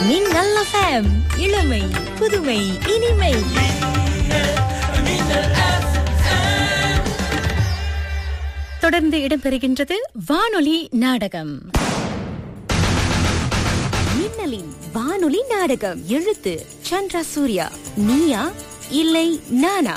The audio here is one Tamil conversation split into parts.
மின்னல் FM இளமை புதுமை இனிமை தொடர்ந்து இடம்பெறுகின்றது வானொலி நாடகம் மின்னலின் வானொலி நாடகம் எழுத்து சந்திரா சூர்யா நீயா இல்லை நானா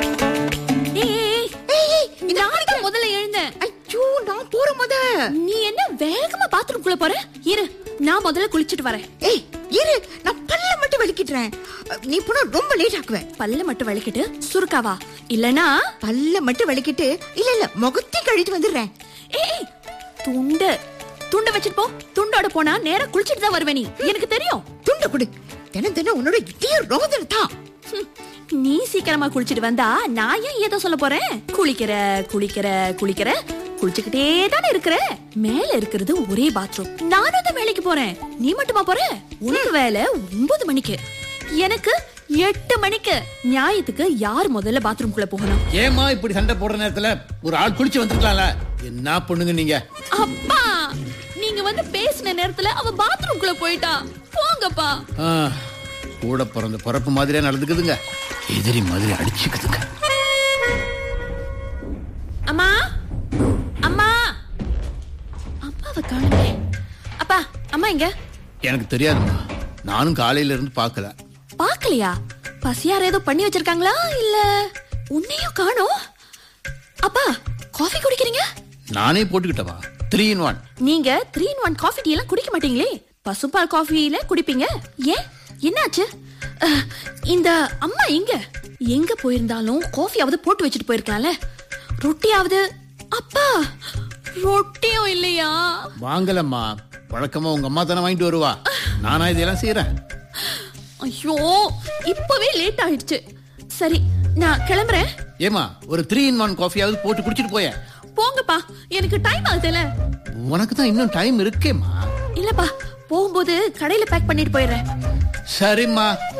நாளைக்கு முதல்ல எழுந்தேன் ஐயோ நான் போற முத நீ என்ன வேகமா பாத்ரூம்குள்ள போற இரு நான் முதல்ல குளிச்சிட்டு வரேன் ஏய் இரு நான் பல்ல மட்டும் வலிக்கிடுறேன் நீ போனா ரொம்ப லேட் ஆக்குவேன் பல்ல மட்டும் வலிக்கிட்டு சுருக்காவா இல்லனா பல்ல மட்டும் வலிக்கிட்டு இல்ல இல்ல முகத்தையும் கழிட்டு வந்துடுறேன் ஏய் துண்டு துண்டை வச்சுட்டு போ துண்டோட போனா நேரா குளிச்சிட்டு தான் வருவே நீ எனக்கு தெரியும் துண்ட கொடு தினம் தினம் உன்னோட இதே ரோதனை தான் ஹம், நீ சீக்கிரமா குளிச்சிட்டு வந்தா நான் ஏன் ஏதோ சொல்ல போறேன் குளிக்கிற குளிக்கிற குளிக்கிற குளிச்சுக்கிட்டே தானே இருக்கிற மேல இருக்கிறது ஒரே பாத்ரூம் நானும் தான் வேலைக்கு போறேன் நீ மட்டுமா போற உனக்கு வேலை ஒன்பது மணிக்கு எனக்கு எட்டு மணிக்கு நியாயத்துக்கு யார் முதல்ல பாத்ரூம்குள்ள போகணும் ஏமா இப்படி சண்டை போடுற நேரத்துல ஒரு ஆள் குளிச்சு வந்துருக்கலாம்ல என்ன பொண்ணுங்க நீங்க அப்பா நீங்க வந்து பேசின நேரத்துல அவ பாத்ரூம்குள்ள போயிட்டா போங்கப்பா ஆ, கூட பிறந்த பிறப்பு மாதிரியா நடந்துக்குதுங்க எதிரி மாதிரி அடிச்சுக்குதுங்க அம்மா அம்மா அம்மாவை காணுமே அப்பா அம்மா எங்க எனக்கு தெரியாதும்மா நானும் காலையில இருந்து பார்க்கல பாக்கலையா பசியார ஏதோ பண்ணி வச்சிருக்காங்களா இல்ல உன்னையும் காணோம் அப்பா காஃபி குடிக்கிறீங்க நானே போட்டுக்கிட்டவா த்ரீ இன் ஒன் நீங்க three in one coffee tea எல்லாம் குடிக்க மாட்டீங்களே பசுப்பால் காஃபில குடிப்பீங்க ஏன் என்னாச்சு அஹ், இந்த அம்மா எங்க எங்க போயிருந்தாலும் காஃபியாவது போட்டு வச்சுட்டு போயிருக்கலாம்ல ரொட்டியாவது அப்பா ரொட்டியும் இல்லையா வாங்கலம்மா வழக்கமா உங்க அம்மா தானே வாங்கிட்டு வருவா நானா இதெல்லாம் செய்யறேன் ஐயோ இப்பவே லேட் ஆயிடுச்சு சரி நான் கிளம்புறேன் ஏமா ஒரு த்ரீ இன் ஒன் காஃபியாவது போட்டு குடிச்சிட்டு போயேன் போங்கப்பா எனக்கு டைம் ஆகுதுல உனக்கு தான் இன்னும் டைம் இருக்கேம்மா இல்லப்பா போகும்போது கடையில பேக் பண்ணிட்டு போயிடுறேன் சரிம்மா